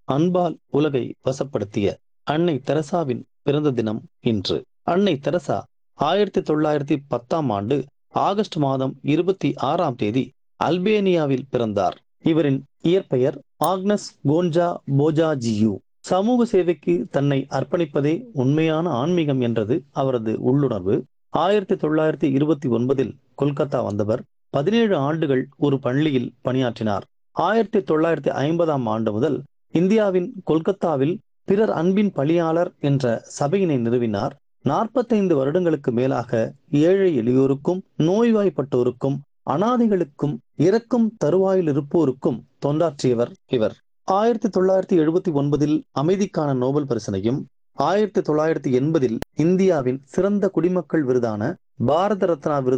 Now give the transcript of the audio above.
அன்பால் உலகை வசப்படுத்திய அன்னை தெரசாவின் பிறந்த தினம் இன்று அன்னை தெரசா ஆயிரத்தி தொள்ளாயிரத்தி பத்தாம் ஆண்டு ஆகஸ்ட் மாதம் இருபத்தி ஆறாம் தேதி அல்பேனியாவில் பிறந்தார் இவரின் இயற்பெயர் ஆக்னஸ் கோன்ஜா போஜாஜியு சமூக சேவைக்கு தன்னை அர்ப்பணிப்பதே உண்மையான ஆன்மீகம் என்றது அவரது உள்ளுணர்வு ஆயிரத்தி தொள்ளாயிரத்தி இருபத்தி ஒன்பதில் கொல்கத்தா வந்தவர் பதினேழு ஆண்டுகள் ஒரு பள்ளியில் பணியாற்றினார் ஆயிரத்தி தொள்ளாயிரத்தி ஐம்பதாம் ஆண்டு முதல் இந்தியாவின் கொல்கத்தாவில் பிறர் அன்பின் பணியாளர் என்ற சபையினை நிறுவினார் நாற்பத்தைந்து வருடங்களுக்கு மேலாக ஏழை எளியோருக்கும் நோய்வாய்ப்பட்டோருக்கும் அனாதைகளுக்கும் இறக்கும் தருவாயில் இருப்போருக்கும் தொண்டாற்றியவர் இவர் ஆயிரத்தி தொள்ளாயிரத்தி எழுபத்தி ஒன்பதில் அமைதிக்கான நோபல் பரிசனையும் ஆயிரத்தி தொள்ளாயிரத்தி எண்பதில் இந்தியாவின் சிறந்த குடிமக்கள் விருதான பாரத ரத்னா விருது